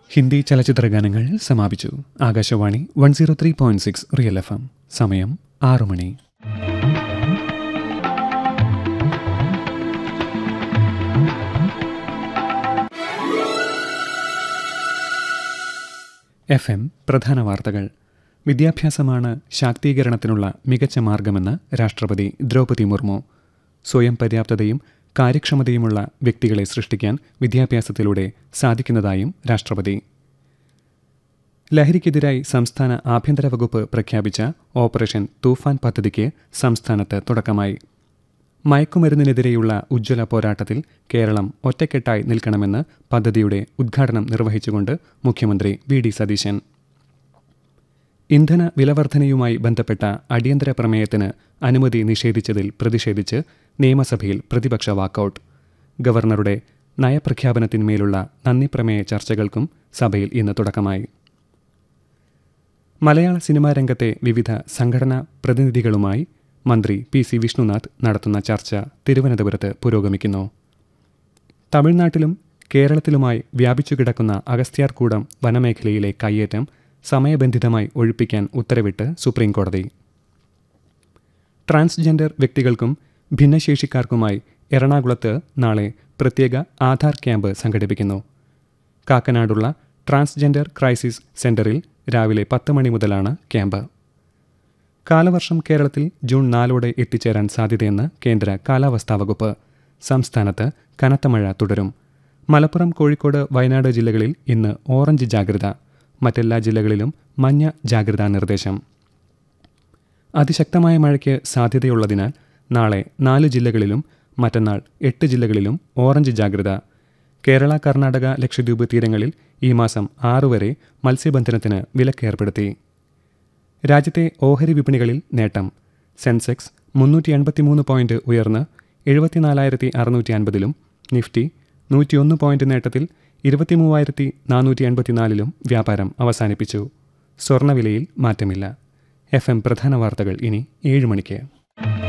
ഹിന്ദി ചലച്ചിത്ര ഗാനങ്ങൾ സമാപിച്ചു Akashvani one zero three point six real F M സമയം ആറു മണി എഫ് എം പ്രധാന വാർത്തകൾ വിദ്യാഭ്യാസമാണ് ശാക്തീകരണത്തിനുള്ള മികച്ച മാർഗമെന്ന് രാഷ്ട്രപതി ദ്രൗപതി മുർമു സ്വയം പര്യാപ്തതയും കാര്യക്ഷമതയുമുള്ള വ്യക്തികളെ സൃഷ്ടിക്കാൻ വിദ്യാഭ്യാസത്തിലൂടെ സാധിക്കുന്നതായും രാഷ്ട്രപതി ലഹരിക്കെതിരായി സംസ്ഥാന ആഭ്യന്തര വകുപ്പ് പ്രഖ്യാപിച്ച ഓപ്പറേഷൻ തൂഫാൻ പദ്ധതിക്ക് സംസ്ഥാനത്ത് തുടക്കമായി മയക്കുമരുന്നിനെതിരെയുള്ള ഉജ്ജ്വല പോരാട്ടത്തിൽ കേരളം ഒറ്റക്കെട്ടായി നിൽക്കണമെന്ന് പദ്ധതിയുടെ ഉദ്ഘാടനം നിർവഹിച്ചുകൊണ്ട് മുഖ്യമന്ത്രി വി ഡി സതീശൻ ഇന്ധന വിലവർധനയുമായി ബന്ധപ്പെട്ട അടിയന്തര പ്രമേയത്തിന് അനുമതി നിഷേധിച്ചതിൽ പ്രതിഷേധിച്ച് നിയമസഭയിൽ പ്രതിപക്ഷ വാക്കൌട്ട് ഗവർണറുടെ നയപ്രഖ്യാപനത്തിന്മേലുള്ള നന്ദിപ്രമേയ ചർച്ചകൾക്കും സഭയിൽ ഇന്ന് തുടക്കമായി മലയാള സിനിമാ രംഗത്തെ വിവിധ സംഘടനാ പ്രതിനിധികളുമായി മന്ത്രി പി സി വിഷ്ണുനാഥ് നടത്തുന്ന ചർച്ച തിരുവനന്തപുരത്ത് പുരോഗമിക്കുന്നു തമിഴ്നാട്ടിലും കേരളത്തിലുമായി വ്യാപിച്ചുകിടക്കുന്ന അഗസ്ത്യാർകൂടം വനമേഖലയിലെ കയ്യേറ്റം സമയബന്ധിതമായി ഒഴിപ്പിക്കാൻ ഉത്തരവിട്ട് സുപ്രീംകോടതി ട്രാൻസ്ജെൻഡർ വ്യക്തികൾക്കും ഭിന്നശേഷിക്കാർക്കുമായി എറണാകുളത്ത് നാളെ പ്രത്യേക ആധാർ ക്യാമ്പ് സംഘടിപ്പിക്കുന്നു കാക്കനാടുള്ള ട്രാൻസ്ജെൻഡർ ക്രൈസിസ് സെന്ററിൽ രാവിലെ പത്ത് മണി മുതലാണ് ക്യാമ്പ് കാലവർഷം കേരളത്തിൽ ജൂൺ നാലോടെ എത്തിച്ചേരാൻ സാധ്യതയെന്ന് കേന്ദ്ര കാലാവസ്ഥാ വകുപ്പ് സംസ്ഥാനത്ത് കനത്ത മഴ തുടരും മലപ്പുറം കോഴിക്കോട് വയനാട് ജില്ലകളിൽ ഇന്ന് ഓറഞ്ച് ജാഗ്രത മറ്റെല്ലാ ജില്ലകളിലും മഞ്ഞ ജാഗ്രതാ നിർദ്ദേശം അതിശക്തമായ മഴയ്ക്ക് സാധ്യതയുള്ളതിനാൽ നാളെ നാല് ജില്ലകളിലും മറ്റന്നാൾ എട്ട് ജില്ലകളിലും ഓറഞ്ച് ജാഗ്രത കേരള കർണാടക ലക്ഷദ്വീപ് തീരങ്ങളിൽ ഈ മാസം ആറ് വരെ മത്സ്യബന്ധനത്തിന് വിലക്കേർപ്പെടുത്തി രാജ്യത്തെ ഓഹരി വിപണികളിൽ നേട്ടം സെൻസെക്സ് മുന്നൂറ്റി എൺപത്തിമൂന്ന് പോയിന്റ് ഉയർന്ന് എഴുപത്തിനാലായിരത്തി അറുന്നൂറ്റി അൻപതിലും നിഫ്റ്റി നൂറ്റിയൊന്ന് പോയിന്റ് നേട്ടത്തിൽ ഇരുപത്തിമൂവായിരത്തി നാനൂറ്റി എൺപത്തിനാലിലും വ്യാപാരം അവസാനിപ്പിച്ചു സ്വർണ്ണവിലയിൽ മാറ്റമില്ല എഫ് എം പ്രധാന വാർത്തകൾ ഇനി ഏഴ് മണിക്ക്